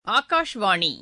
ஆகாஷ்வாணி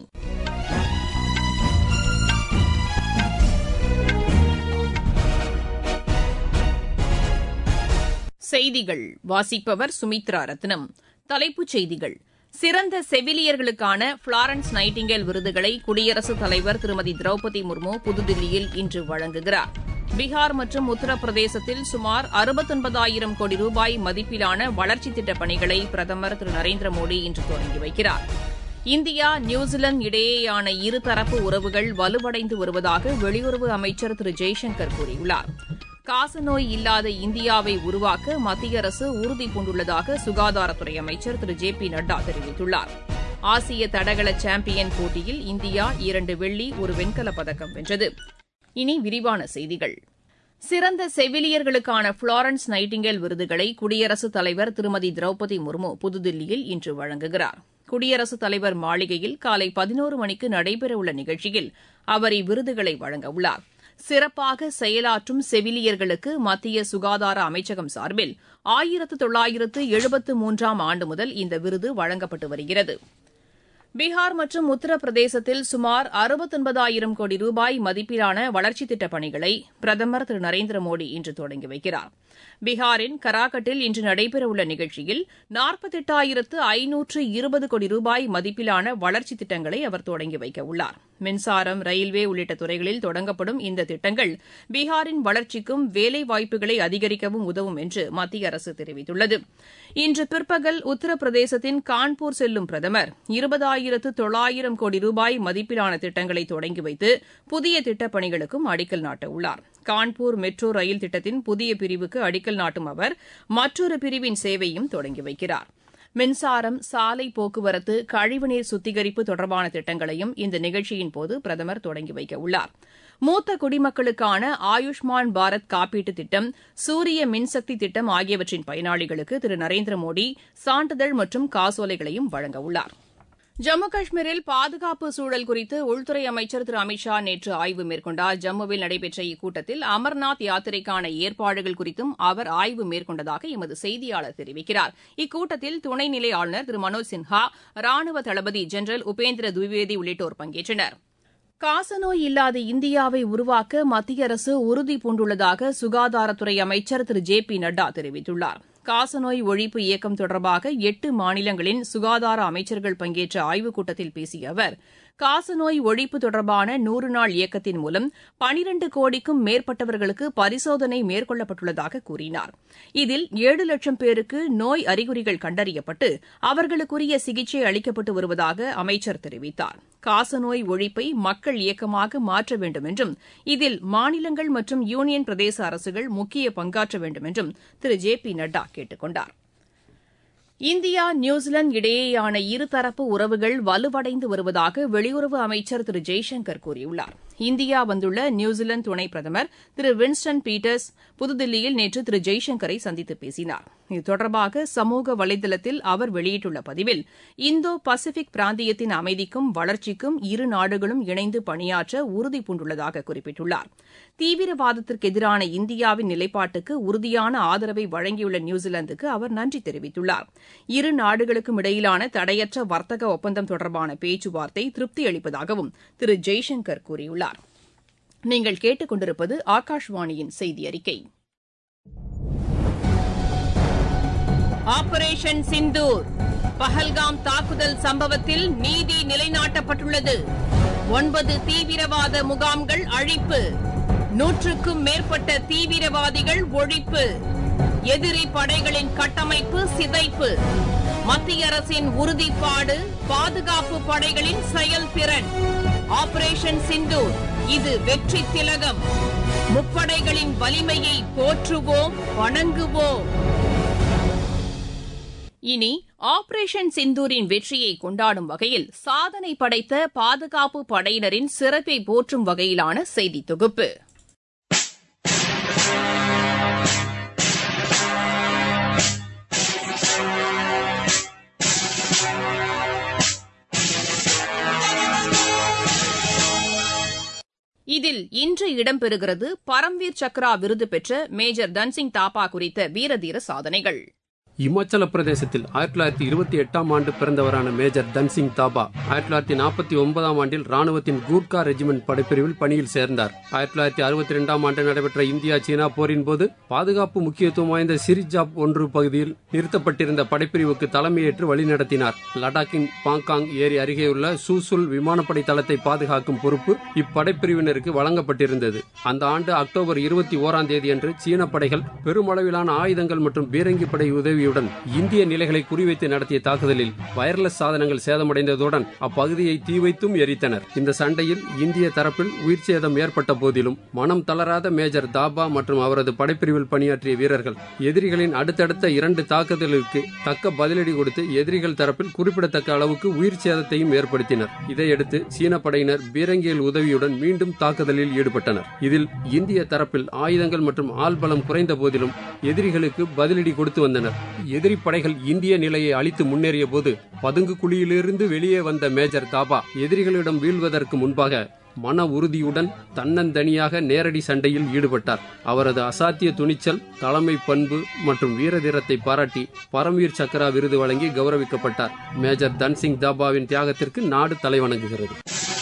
செய்திகள் வாசிப்பவர் சுமித்ரா ரத்னம் தலைப்புச் செய்திகள் சிறந்த செவிலியர்களுக்கான புளாரன்ஸ் நைட்டிங்கேல் விருதுகளை குடியரசுத் தலைவர் திருமதி திரௌபதி முர்மு புதுதில்லியில் இன்று வழங்குகிறார் பீகார் மற்றும் உத்தரப்பிரதேசத்தில் சுமார் அறுபத்தொன்பதாயிரம் கோடி ரூபாய் மதிப்பிலான வளர்ச்சித் திட்டப் பணிகளை பிரதமர் திரு நரேந்திர மோடி இன்று தொடங்கி வைக்கிறார் இந்தியா நியூசிலாந்து இடையேயான இருதரப்பு உறவுகள் வலுவடைந்து வருவதாக வெளியுறவு அமைச்சர் திரு ஜெய்சங்கர் கூறியுள்ளார் காசநோய் இல்லாத இந்தியாவை உருவாக்க மத்திய அரசு உறுதிபூண்டுள்ளதாக சுகாதாரத்துறை அமைச்சர் திரு ஜே பி நட்டா தெரிவித்துள்ளார் ஆசிய தடகள சாம்பியன் போட்டியில் இந்தியா இரண்டு வெள்ளி ஒரு வெண்கலப் பதக்கம் வென்றது இனி விரிவான செய்திகள் சிறந்த செவிலியர்களுக்கான புளாரன்ஸ் நைட்டிங்கேல் விருதுகளை குடியரசுத் தலைவர் திருமதி திரௌபதி முர்மு புதுதில்லியில் இன்று வழங்குகிறார் குடியரசுத் தலைவர் மாளிகையில் காலை பதினோரு மணிக்கு நடைபெறவுள்ள நிகழ்ச்சியில் அவர் இவ்விருதுகளை வழங்கவுள்ளார் சிறப்பாக செயலாற்றும் செவிலியர்களுக்கு மத்திய சுகாதார அமைச்சகம் சார்பில் ஆயிரத்து தொள்ளாயிரத்து எழுபத்து மூன்றாம் ஆண்டு முதல் இந்த விருது வழங்கப்பட்டு வருகிறது பீகார் மற்றும் உத்தரப்பிரதேசத்தில் சுமார் அறுபத்தொன்பதாயிரம் கோடி ரூபாய் மதிப்பிலான வளர்ச்சித் திட்டப் பணிகளை பிரதமர் திரு நரேந்திர மோடி இன்று தொடங்கி வைக்கிறார் பீகாரின் கராகட்டில் இன்று நடைபெறவுள்ள நிகழ்ச்சியில் நாற்பத்தெட்டாயிரத்து ஐநூற்று இருபது கோடி ரூபாய் மதிப்பிலான வளர்ச்சித் திட்டங்களை அவர் தொடங்கி வைக்கவுள்ளார் மின்சாரம் ரயில்வே உள்ளிட்ட துறைகளில் தொடங்கப்படும் இந்த திட்டங்கள் பீகாரின் வளர்ச்சிக்கும் வேலைவாய்ப்புகளை அதிகரிக்கவும் உதவும் என்று மத்திய அரசு தெரிவித்துள்ளது இன்று பிற்பகல் உத்தரப்பிரதேசத்தின் கான்பூர் செல்லும் பிரதமர் இருபதாயிரத்து தொள்ளாயிரம் கோடி ரூபாய் மதிப்பிலான திட்டங்களை தொடங்கி வைத்து புதிய திட்டப் பணிகளுக்கும் அடிக்கல் நாட்டவுள்ளார் கான்பூர் மெட்ரோ ரயில் திட்டத்தின் புதிய பிரிவுக்கு அடிக்கல் நாட்டும் அவர் மற்றொரு பிரிவின் சேவையும் தொடங்கி வைக்கிறார் மின்சாரம் சாலை போக்குவரத்து கழிவுநீர் சுத்திகரிப்பு தொடர்பான திட்டங்களையும் இந்த நிகழ்ச்சியின் போது பிரதமர் தொடங்கி வைக்க உள்ளார் மூத்த குடிமக்களுக்கான ஆயுஷ்மான் பாரத் காப்பீட்டு திட்டம் சூரிய மின்சக்தி திட்டம் ஆகியவற்றின் பயனாளிகளுக்கு திரு நரேந்திர மோடி சான்றிதழ் மற்றும் காசோலைகளையும் வழங்கவுள்ளார் ஜம்மு காஷ்மீரில் பாதுகாப்பு சூழல் குறித்து உள்துறை அமைச்சர் திரு அமித் ஷா நேற்று ஆய்வு மேற்கொண்டார் ஜம்முவில் நடைபெற்ற இக்கூட்டத்தில் அமர்நாத் யாத்திரைக்கான ஏற்பாடுகள் குறித்தும் அவர் ஆய்வு மேற்கொண்டதாக எமது செய்தியாளர் தெரிவிக்கிறார் இக்கூட்டத்தில் துணைநிலை ஆளுநர் திரு மனோஜ் சின்ஹா ராணுவ தளபதி ஜெனரல் உபேந்திர துவிவேதி உள்ளிட்டோர் பங்கேற்றனர் காசநோய் இல்லாத இந்தியாவை உருவாக்க மத்திய அரசு உறுதி பூண்டுள்ளதாக சுகாதாரத்துறை அமைச்சர் திரு ஜே பி நட்டா தெரிவித்துள்ளார் காசநோய் ஒழிப்பு இயக்கம் தொடர்பாக எட்டு மாநிலங்களின் சுகாதார அமைச்சர்கள் பங்கேற்ற ஆய்வுக் கூட்டத்தில் பேசிய அவர் காசநோய் ஒழிப்பு தொடர்பான நூறு நாள் இயக்கத்தின் மூலம் பனிரண்டு கோடிக்கும் மேற்பட்டவர்களுக்கு பரிசோதனை மேற்கொள்ளப்பட்டுள்ளதாக கூறினார் இதில் ஏழு லட்சம் பேருக்கு நோய் அறிகுறிகள் கண்டறியப்பட்டு அவர்களுக்குரிய சிகிச்சை அளிக்கப்பட்டு வருவதாக அமைச்சர் தெரிவித்தார் காசநோய் ஒழிப்பை மக்கள் இயக்கமாக மாற்ற வேண்டும் என்றும் இதில் மாநிலங்கள் மற்றும் யூனியன் பிரதேச அரசுகள் முக்கிய பங்காற்ற வேண்டும் என்றும் திரு ஜே பி நட்டா கேட்டுக் கொண்டார் இந்தியா நியூசிலாந்து இடையேயான இருதரப்பு உறவுகள் வலுவடைந்து வருவதாக வெளியுறவு அமைச்சர் திரு ஜெய்சங்கர் கூறியுள்ளார் இந்தியா வந்துள்ள நியூசிலாந்து துணை பிரதமர் திரு வின்ஸ்டன் பீட்டர்ஸ் புதுதில்லியில் நேற்று திரு ஜெய்சங்கரை சந்தித்து பேசினார் இது தொடர்பாக சமூக வலைதளத்தில் அவர் வெளியிட்டுள்ள பதிவில் இந்தோ பசிபிக் பிராந்தியத்தின் அமைதிக்கும் வளர்ச்சிக்கும் இரு நாடுகளும் இணைந்து பணியாற்ற உறுதி பூண்டுள்ளதாக குறிப்பிட்டுள்ளார் தீவிரவாதத்திற்கு எதிரான இந்தியாவின் நிலைப்பாட்டுக்கு உறுதியான ஆதரவை வழங்கியுள்ள நியூசிலாந்துக்கு அவர் நன்றி தெரிவித்துள்ளார் இரு நாடுகளுக்கும் இடையிலான தடையற்ற வர்த்தக ஒப்பந்தம் தொடர்பான பேச்சுவார்த்தை திருப்தி அளிப்பதாகவும் திரு ஜெய்சங்கர் கூறியுள்ளார் நீங்கள் கேட்டுக் கொண்டிருப்பது ஆகாஷ்வாணியின் செய்தி அறிக்கை ஆபரேஷன் சிந்தூர் பஹல்காம் தாக்குதல் சம்பவத்தில் நீதி நிலைநாட்டப்பட்டுள்ளது ஒன்பது தீவிரவாத முகாம்கள் அழிப்பு நூற்றுக்கும் மேற்பட்ட தீவிரவாதிகள் ஒழிப்பு எதிரி படைகளின் கட்டமைப்பு சிதைப்பு மத்திய அரசின் உறுதிப்பாடு பாதுகாப்பு படைகளின் செயல்திறன் ஆபரேஷன் சிந்தூர் இது வெற்றி திலகம் முப்படைகளின் வலிமையை போற்றுவோம் வணங்குவோம் இனி ஆபரேஷன் சிந்தூரின் வெற்றியை கொண்டாடும் வகையில் சாதனை படைத்த பாதுகாப்பு படையினரின் சிறப்பை போற்றும் வகையிலான செய்தி தொகுப்பு இதில் இன்று இடம்பெறுகிறது பரம்வீர் சக்ரா விருது பெற்ற மேஜர் தன்சிங் தாப்பா குறித்த வீரதீர சாதனைகள் இமாச்சல பிரதேசத்தில் ஆயிரத்தி தொள்ளாயிரத்தி இருபத்தி எட்டாம் ஆண்டு பிறந்தவரான மேஜர் தன்சிங் தாபா ஆயிரத்தி தொள்ளாயிரத்தி நாற்பத்தி ஒன்பதாம் ஆண்டில் ராணுவத்தின் கூர்கா ரெஜிமெண்ட் படைப்பிரிவில் பணியில் சேர்ந்தார் ஆயிரத்தி தொள்ளாயிரத்தி அறுபத்தி இரண்டாம் ஆண்டு நடைபெற்ற இந்தியா சீனா போரின் போது பாதுகாப்பு முக்கியத்துவம் வாய்ந்த சிரிஜாப் ஒன்று பகுதியில் நிறுத்தப்பட்டிருந்த படைப்பிரிவுக்கு தலைமையேற்று வழிநடத்தினார் லடாக்கின் பாங்காங் ஏரி அருகேயுள்ள சூசுல் விமானப்படை தளத்தை பாதுகாக்கும் பொறுப்பு இப்படைப்பிரிவினருக்கு வழங்கப்பட்டிருந்தது அந்த ஆண்டு அக்டோபர் இருபத்தி ஓராம் தேதியன்று சீன படைகள் பெருமளவிலான ஆயுதங்கள் மற்றும் பீரங்கி படை உதவியுடன் இந்திய நிலைகளை குறிவைத்து நடத்திய தாக்குதலில் வயர்லெஸ் சாதனங்கள் சேதமடைந்ததுடன் அப்பகுதியை தீ வைத்தும் எரித்தனர் இந்த சண்டையில் இந்திய தரப்பில் உயிர் சேதம் ஏற்பட்ட போதிலும் மனம் தளராத மேஜர் தாபா மற்றும் அவரது படைப்பிரிவில் பணியாற்றிய வீரர்கள் எதிரிகளின் அடுத்தடுத்த இரண்டு தாக்குதலுக்கு தக்க பதிலடி கொடுத்து எதிரிகள் தரப்பில் குறிப்பிடத்தக்க அளவுக்கு உயிர் சேதத்தையும் ஏற்படுத்தினர் இதையடுத்து சீன படையினர் பீரங்கிகள் உதவியுடன் மீண்டும் தாக்குதலில் ஈடுபட்டனர் இதில் இந்திய தரப்பில் ஆயுதங்கள் மற்றும் ஆள்பலம் குறைந்த போதிலும் எதிரிகளுக்கு பதிலடி கொடுத்து வந்தனர் எதிரி படைகள் இந்திய நிலையை அழித்து முன்னேறிய போது பதுங்கு குழியிலிருந்து வெளியே வந்த மேஜர் தாபா எதிரிகளிடம் வீழ்வதற்கு முன்பாக மன உறுதியுடன் தன்னந்தனியாக நேரடி சண்டையில் ஈடுபட்டார் அவரது அசாத்திய துணிச்சல் தலைமை பண்பு மற்றும் வீரதீரத்தை பாராட்டி பரம்வீர் சக்ரா விருது வழங்கி கௌரவிக்கப்பட்டார் மேஜர் தன்சிங் தாபாவின் தியாகத்திற்கு நாடு தலைவணங்குகிறது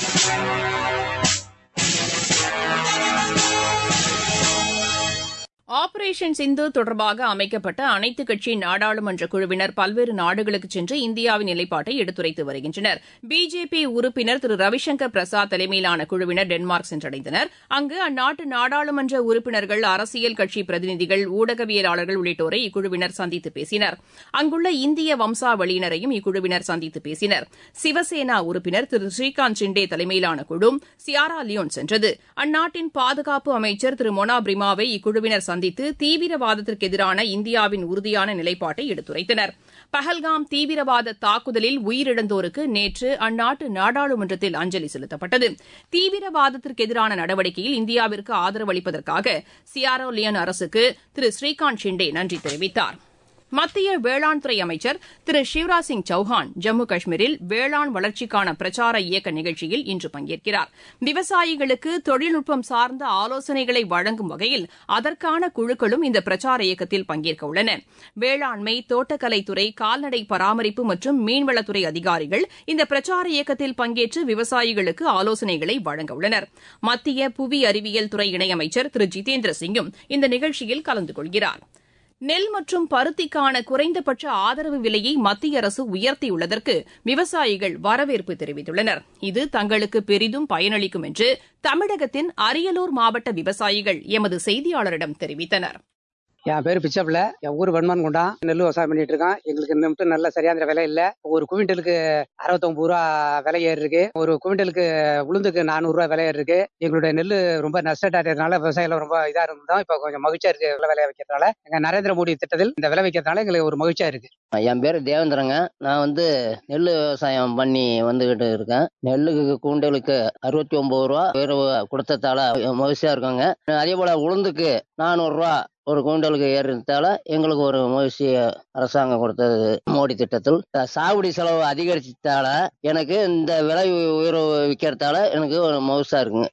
ஆபரேஷன் சிந்து தொடர்பாக அமைக்கப்பட்ட அனைத்து கட்சி நாடாளுமன்ற குழுவினர் பல்வேறு நாடுகளுக்கு சென்று இந்தியாவின் நிலைப்பாட்டை எடுத்துரைத்து வருகின்றனர் பிஜேபி உறுப்பினர் திரு ரவிசங்கர் பிரசாத் தலைமையிலான குழுவினர் டென்மார்க் சென்றடைந்தனர் அங்கு அந்நாட்டு நாடாளுமன்ற உறுப்பினர்கள் அரசியல் கட்சி பிரதிநிதிகள் ஊடகவியலாளர்கள் உள்ளிட்டோரை இக்குழுவினர் சந்தித்து பேசினர் அங்குள்ள இந்திய வம்சாவளியினரையும் இக்குழுவினர் சந்தித்து பேசினர் சிவசேனா உறுப்பினர் திரு ஸ்ரீகாந்த் ஷிண்டே தலைமையிலான குழு சியாரா லியோன் சென்றது அந்நாட்டின் பாதுகாப்பு அமைச்சர் திரு மொனா பிரிமாவை இக்குழுவினர் சந்தித்து தீவிரவாதத்திற்கு எதிரான இந்தியாவின் உறுதியான நிலைப்பாட்டை எடுத்துரைத்தனர் பஹல்காம் தீவிரவாத தாக்குதலில் உயிரிழந்தோருக்கு நேற்று அந்நாட்டு நாடாளுமன்றத்தில் அஞ்சலி செலுத்தப்பட்டது தீவிரவாதத்திற்கு எதிரான நடவடிக்கையில் இந்தியாவிற்கு ஆதரவு அளிப்பதற்காக சியாரோ லியன் அரசுக்கு திரு ஸ்ரீகாந்த் ஷிண்டே நன்றி தெரிவித்தார் மத்திய வேளாண் துறை அமைச்சர் திரு சிவராஜ் சிங் சௌஹான் ஜம்மு காஷ்மீரில் வேளாண் வளர்ச்சிக்கான பிரச்சார இயக்க நிகழ்ச்சியில் இன்று பங்கேற்கிறார் விவசாயிகளுக்கு தொழில்நுட்பம் சார்ந்த ஆலோசனைகளை வழங்கும் வகையில் அதற்கான குழுக்களும் இந்த பிரச்சார இயக்கத்தில் பங்கேற்க உள்ளன வேளாண்மை தோட்டக்கலைத்துறை கால்நடை பராமரிப்பு மற்றும் மீன்வளத்துறை அதிகாரிகள் இந்த பிரச்சார இயக்கத்தில் பங்கேற்று விவசாயிகளுக்கு ஆலோசனைகளை வழங்க உள்ளனர் மத்திய புவி அறிவியல் துறை இணையமைச்சர் திரு ஜிதேந்திர சிங்கும் இந்த நிகழ்ச்சியில் கலந்து கொள்கிறார் நெல் மற்றும் பருத்திக்கான குறைந்தபட்ச ஆதரவு விலையை மத்திய அரசு உயர்த்தியுள்ளதற்கு விவசாயிகள் வரவேற்பு தெரிவித்துள்ளனர் இது தங்களுக்கு பெரிதும் பயனளிக்கும் என்று தமிழகத்தின் அரியலூர் மாவட்ட விவசாயிகள் எமது செய்தியாளரிடம் தெரிவித்தனர் என் பேர் பிச்சப்ல என் ஊர் வன்மன் கொண்டா நெல் விவசாயம் பண்ணிட்டு இருக்கோம் எங்களுக்கு இந்த மட்டும் நல்ல சரியான விலை இல்ல ஒரு குவிண்டலுக்கு அறுபத்தொன்பது ரூபா விலை ஏறி இருக்கு ஒரு குவிண்டலுக்கு உளுந்துக்கு நானூறு ரூபா விலை ஏறி இருக்கு எங்களுடைய நெல் ரொம்ப நஷ்டத்தாடுறதுனால விவசாயிகள் ரொம்ப இதா இருந்தோம் இப்ப கொஞ்சம் மகிழ்ச்சியா இருக்கு விலை விலை வைக்கிறதுனால எங்க நரேந்திர மோடி திட்டத்தில் இந்த விலை வைக்கிறதுனால எங்களுக்கு ஒரு மகிழ்ச்சியா இருக்கு என் பேர் தேவேந்திரங்க நான் வந்து நெல் விவசாயம் பண்ணி வந்துகிட்டு இருக்கேன் நெல்லுக்கு கூண்டலுக்கு அறுபத்தி ஒன்பது ரூபா உயர்வு கொடுத்ததால மகிழ்ச்சியா இருக்காங்க அதே போல உளுந்துக்கு நானூறு ரூபா ஒரு குவிண்டலுக்கு ஏறுறதால எங்களுக்கு ஒரு மகிழ்ச்சி அரசாங்கம் கொடுத்தது மோடி திட்டத்தில் சாகுபடி செலவு அதிகரிச்சதால எனக்கு இந்த விலை உயர்வு விற்கிறதால எனக்கு ஒரு மகிழ்ச்சியா இருக்குங்க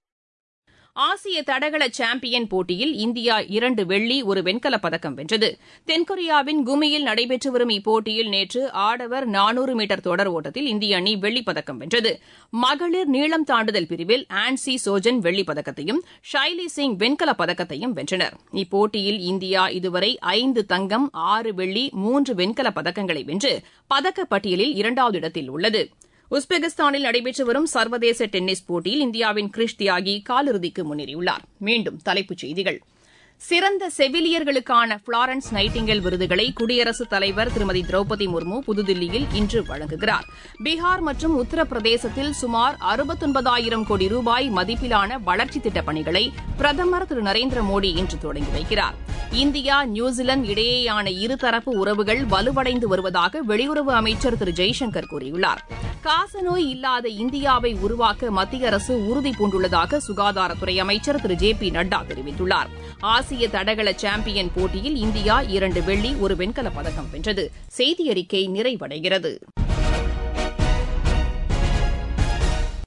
ஆசிய தடகள சாம்பியன் போட்டியில் இந்தியா இரண்டு வெள்ளி ஒரு வெண்கலப் பதக்கம் வென்றது தென்கொரியாவின் குமியில் நடைபெற்று வரும் இப்போட்டியில் நேற்று ஆடவர் நானூறு மீட்டர் தொடர் ஓட்டத்தில் இந்திய அணி வெள்ளிப் பதக்கம் வென்றது மகளிர் நீளம் தாண்டுதல் பிரிவில் ஆன்சி சோஜன் வெள்ளிப் பதக்கத்தையும் ஷைலி சிங் வெண்கலப் பதக்கத்தையும் வென்றனர் இப்போட்டியில் இந்தியா இதுவரை ஐந்து தங்கம் ஆறு வெள்ளி மூன்று வெண்கலப் பதக்கங்களை வென்று பதக்கப்பட்டியலில் இரண்டாவது இடத்தில் உள்ளது உஸ்பெகிஸ்தானில் நடைபெற்று வரும் சர்வதேச டென்னிஸ் போட்டியில் இந்தியாவின் கிரிஷ் தியாகி காலிறுதிக்கு முன்னேறியுள்ளார் மீண்டும் தலைப்புச் செய்திகள் சிறந்த செவிலியர்களுக்கான புளாரன்ஸ் நைட்டிங்கேல் விருதுகளை குடியரசுத் தலைவர் திருமதி திரௌபதி முர்மு புதுதில்லியில் இன்று வழங்குகிறார் பீகார் மற்றும் உத்தரப்பிரதேசத்தில் சுமார் அறுபத்தொன்பதாயிரம் கோடி ரூபாய் மதிப்பிலான வளர்ச்சித் திட்டப் பணிகளை பிரதமர் திரு நரேந்திர மோடி இன்று தொடங்கி வைக்கிறார் இந்தியா நியூசிலாந்து இடையேயான இருதரப்பு உறவுகள் வலுவடைந்து வருவதாக வெளியுறவு அமைச்சர் திரு ஜெய்சங்கர் கூறியுள்ளார் காசநோய் இல்லாத இந்தியாவை உருவாக்க மத்திய அரசு உறுதி பூண்டுள்ளதாக சுகாதாரத்துறை அமைச்சர் திரு ஜே பி நட்டா தெரிவித்துள்ளார் ஆசிய தடகள சாம்பியன் போட்டியில் இந்தியா இரண்டு வெள்ளி ஒரு வெண்கலப் பதக்கம் வென்றது செய்தி அறிக்கை நிறைவடைகிறது